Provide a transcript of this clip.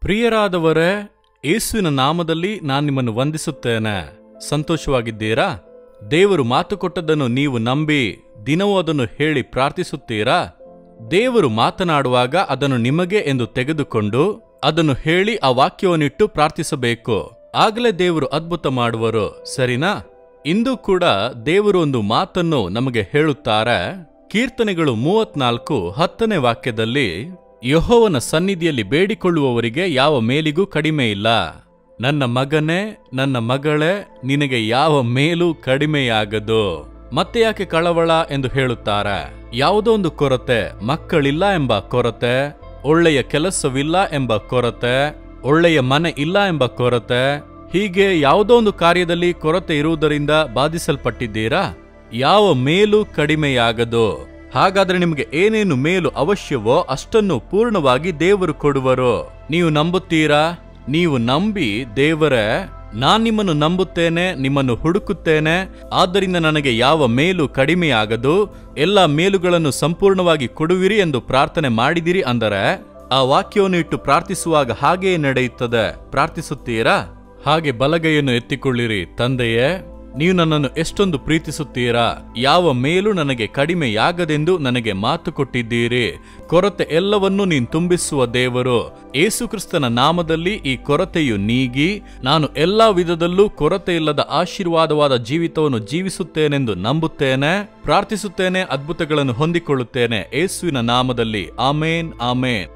ಪ್ರಿಯರಾದವರೇ ಯೇಸುವಿನ ನಾಮದಲ್ಲಿ ನಾನು ನಿಮ್ಮನ್ನು ವಂದಿಸುತ್ತೇನೆ ಸಂತೋಷವಾಗಿದ್ದೀರಾ ದೇವರು ಮಾತು ಕೊಟ್ಟದ್ದನ್ನು ನೀವು ನಂಬಿ ದಿನವೂ ಅದನ್ನು ಹೇಳಿ ಪ್ರಾರ್ಥಿಸುತ್ತೀರಾ ದೇವರು ಮಾತನಾಡುವಾಗ ಅದನ್ನು ನಿಮಗೆ ಎಂದು ತೆಗೆದುಕೊಂಡು ಅದನ್ನು ಹೇಳಿ ಆ ವಾಕ್ಯವನ್ನಿಟ್ಟು ಪ್ರಾರ್ಥಿಸಬೇಕು ಆಗಲೇ ದೇವರು ಅದ್ಭುತ ಮಾಡುವರು ಸರಿನಾ ಇಂದು ಕೂಡ ದೇವರು ಒಂದು ಮಾತನ್ನು ನಮಗೆ ಹೇಳುತ್ತಾರೆ ಕೀರ್ತನೆಗಳು ಮೂವತ್ನಾಲ್ಕು ಹತ್ತನೇ ವಾಕ್ಯದಲ್ಲಿ ಯಹೋವನ ಸನ್ನಿಧಿಯಲ್ಲಿ ಬೇಡಿಕೊಳ್ಳುವವರಿಗೆ ಯಾವ ಮೇಲಿಗೂ ಕಡಿಮೆ ಇಲ್ಲ ನನ್ನ ಮಗನೇ ನನ್ನ ಮಗಳೇ ನಿನಗೆ ಯಾವ ಮೇಲೂ ಕಡಿಮೆಯಾಗದು ಮತ್ತೆ ಯಾಕೆ ಕಳವಳ ಎಂದು ಹೇಳುತ್ತಾರೆ ಯಾವುದೋ ಒಂದು ಕೊರತೆ ಮಕ್ಕಳಿಲ್ಲ ಎಂಬ ಕೊರತೆ ಒಳ್ಳೆಯ ಕೆಲಸವಿಲ್ಲ ಎಂಬ ಕೊರತೆ ಒಳ್ಳೆಯ ಮನೆ ಇಲ್ಲ ಎಂಬ ಕೊರತೆ ಹೀಗೆ ಯಾವುದೋ ಒಂದು ಕಾರ್ಯದಲ್ಲಿ ಕೊರತೆ ಇರುವುದರಿಂದ ಬಾಧಿಸಲ್ಪಟ್ಟಿದ್ದೀರಾ ಯಾವ ಮೇಲೂ ಕಡಿಮೆಯಾಗದು ಹಾಗಾದ್ರೆ ನಿಮಗೆ ಏನೇನು ಮೇಲು ಅವಶ್ಯವೋ ಅಷ್ಟನ್ನು ಪೂರ್ಣವಾಗಿ ದೇವರು ಕೊಡುವರು ನೀವು ನಂಬುತ್ತೀರಾ ನೀವು ನಂಬಿ ದೇವರೇ ನಾನ್ ನಿಮ್ಮನ್ನು ನಂಬುತ್ತೇನೆ ನಿಮ್ಮನ್ನು ಹುಡುಕುತ್ತೇನೆ ಆದ್ದರಿಂದ ನನಗೆ ಯಾವ ಮೇಲು ಕಡಿಮೆಯಾಗದು ಎಲ್ಲ ಮೇಲುಗಳನ್ನು ಸಂಪೂರ್ಣವಾಗಿ ಕೊಡುವಿರಿ ಎಂದು ಪ್ರಾರ್ಥನೆ ಮಾಡಿದಿರಿ ಅಂದರೆ ಆ ವಾಕ್ಯವನ್ನು ಇಟ್ಟು ಪ್ರಾರ್ಥಿಸುವಾಗ ಹಾಗೆಯೇ ನಡೆಯುತ್ತದೆ ಪ್ರಾರ್ಥಿಸುತ್ತೀರಾ ಹಾಗೆ ಬಲಗೈಯನ್ನು ಎತ್ತಿಕೊಳ್ಳಿರಿ ತಂದೆಯೇ ನೀವು ನನ್ನನ್ನು ಎಷ್ಟೊಂದು ಪ್ರೀತಿಸುತ್ತೀರಾ ಯಾವ ಮೇಲೂ ನನಗೆ ಕಡಿಮೆಯಾಗದೆಂದು ನನಗೆ ಮಾತು ಕೊಟ್ಟಿದ್ದೀರಿ ಕೊರತೆ ಎಲ್ಲವನ್ನೂ ನೀನು ತುಂಬಿಸುವ ದೇವರು ಏಸುಕ್ರಿಸ್ತನ ನಾಮದಲ್ಲಿ ಈ ಕೊರತೆಯು ನೀಗಿ ನಾನು ಎಲ್ಲಾ ವಿಧದಲ್ಲೂ ಕೊರತೆ ಇಲ್ಲದ ಆಶೀರ್ವಾದವಾದ ಜೀವಿತವನ್ನು ಜೀವಿಸುತ್ತೇನೆಂದು ನಂಬುತ್ತೇನೆ ಪ್ರಾರ್ಥಿಸುತ್ತೇನೆ ಅದ್ಭುತಗಳನ್ನು ಹೊಂದಿಕೊಳ್ಳುತ್ತೇನೆ ಏಸುವಿನ ನಾಮದಲ್ಲಿ ಆಮೇನ್ ಆಮೇನ್